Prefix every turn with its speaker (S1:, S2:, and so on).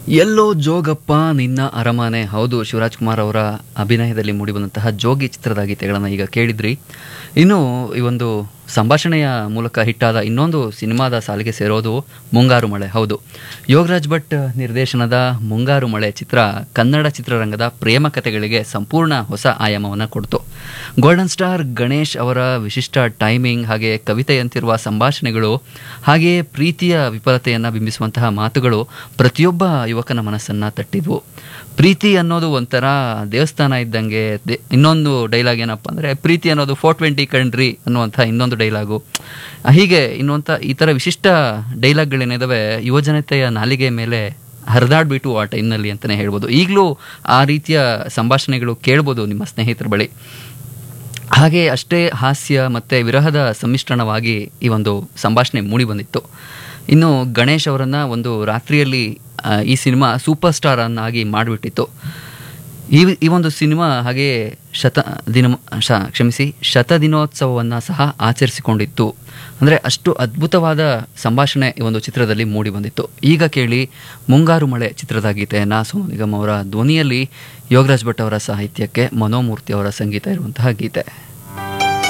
S1: ಎಲ್ಲೋ ಜೋಗಪ್ಪ ನಿನ್ನ ಅರಮನೆ ಹೌದು ಶಿವರಾಜ್ ಕುಮಾರ್ ಅವರ ಅಭಿನಯದಲ್ಲಿ ಮೂಡಿಬಂದಂತಹ ಜೋಗಿ ಚಿತ್ರದ ಗೀತೆಗಳನ್ನು ಈಗ ಕೇಳಿದ್ರಿ ಇನ್ನು ಈ ಒಂದು ಸಂಭಾಷಣೆಯ ಮೂಲಕ ಹಿಟ್ಟಾದ ಇನ್ನೊಂದು ಸಿನಿಮಾದ ಸಾಲಿಗೆ ಸೇರೋದು ಮುಂಗಾರು ಮಳೆ ಹೌದು ಯೋಗರಾಜ್ ಭಟ್ ನಿರ್ದೇಶನದ ಮುಂಗಾರು ಮಳೆ ಚಿತ್ರ ಕನ್ನಡ ಚಿತ್ರರಂಗದ ಪ್ರೇಮ ಕಥೆಗಳಿಗೆ ಸಂಪೂರ್ಣ ಹೊಸ ಆಯಾಮವನ್ನು ಕೊಡ್ತು ಗೋಲ್ಡನ್ ಸ್ಟಾರ್ ಗಣೇಶ್ ಅವರ ವಿಶಿಷ್ಟ ಟೈಮಿಂಗ್ ಹಾಗೆ ಕವಿತೆಯಂತಿರುವ ಸಂಭಾಷಣೆಗಳು ಹಾಗೆಯೇ ಪ್ರೀತಿಯ ವಿಫಲತೆಯನ್ನು ಬಿಂಬಿಸುವಂತಹ ಮಾತುಗಳು ಪ್ರತಿಯೊಬ್ಬ ಯುವಕನ ಮನಸ್ಸನ್ನು ತಟ್ಟಿದ್ವು ಪ್ರೀತಿ ಅನ್ನೋದು ಒಂಥರ ದೇವಸ್ಥಾನ ಇದ್ದಂಗೆ ದೆ- ಇನ್ನೊಂದು ಡೈಲಾಗ್ ಏನಪ್ಪ ಅಂದರೆ ಪ್ರೀತಿ ಅನ್ನೋದು ಫೋರ್ ಟ್ವೆಂಟಿ ಕಣ್ರಿ ಅನ್ನುವಂಥ ಇನ್ನೊಂದು ಡೈಲಾಗು ಹೀಗೆ ಇನ್ನೊಂಥ ಈ ಥರ ವಿಶಿಷ್ಟ ಡೈಲಾಗ್ಗಳೇನಿದಾವೆ ಯುವಜನತೆಯ ನಾಲಿಗೆ ಮೇಲೆ ಹರಿದಾಡ್ಬಿಟ್ಟು ಆ ಟೈಮ್ನಲ್ಲಿ ಅಂತಲೇ ಹೇಳ್ಬೋದು ಈಗಲೂ ಆ ರೀತಿಯ ಸಂಭಾಷಣೆಗಳು ಕೇಳ್ಬೋದು ನಿಮ್ಮ ಸ್ನೇಹಿತರ ಬಳಿ ಹಾಗೆ ಅಷ್ಟೇ ಹಾಸ್ಯ ಮತ್ತು ವಿರಹದ ಸಮ್ಮಿಶ್ರಣವಾಗಿ ಈ ಒಂದು ಸಂಭಾಷಣೆ ಮೂಡಿ ಬಂದಿತ್ತು ಇನ್ನು ಗಣೇಶ್ ಅವರನ್ನು ಒಂದು ರಾತ್ರಿಯಲ್ಲಿ ಆ, ಈ ಸಿನಿಮಾ ಸೂಪರ್ ಸ್ಟಾರ್ ಅನ್ನಾಗಿ ಮಾಡಿಬಿಟ್ಟಿತ್ತು ಈ ಈ ಒಂದು ಸಿನಿಮಾ ಹಾಗೆ ಶತ ದಿನ ಶ ಕ್ಷಮಿಸಿ ಶತದಿನೋತ್ಸವವನ್ನು ಸಹ ಆಚರಿಸಿಕೊಂಡಿತ್ತು ಅಂದರೆ ಅಷ್ಟು ಅದ್ಭುತವಾದ ಸಂಭಾಷಣೆ ಈ ಒಂದು ಚಿತ್ರದಲ್ಲಿ ಮೂಡಿ ಬಂದಿತ್ತು ಈಗ ಕೇಳಿ ಮುಂಗಾರು ಮಳೆ ಚಿತ್ರದ ಗೀತೆಯನ್ನು ಸೋನು ನಿಗಮ್ ಅವರ ಧ್ವನಿಯಲ್ಲಿ ಯೋಗರಾಜ್ ಭಟ್ ಅವರ ಸಾಹಿತ್ಯಕ್ಕೆ ಮನೋಮೂರ್ತಿ ಅವರ ಸಂಗೀತ ಇರುವಂತಹ ಗೀತೆ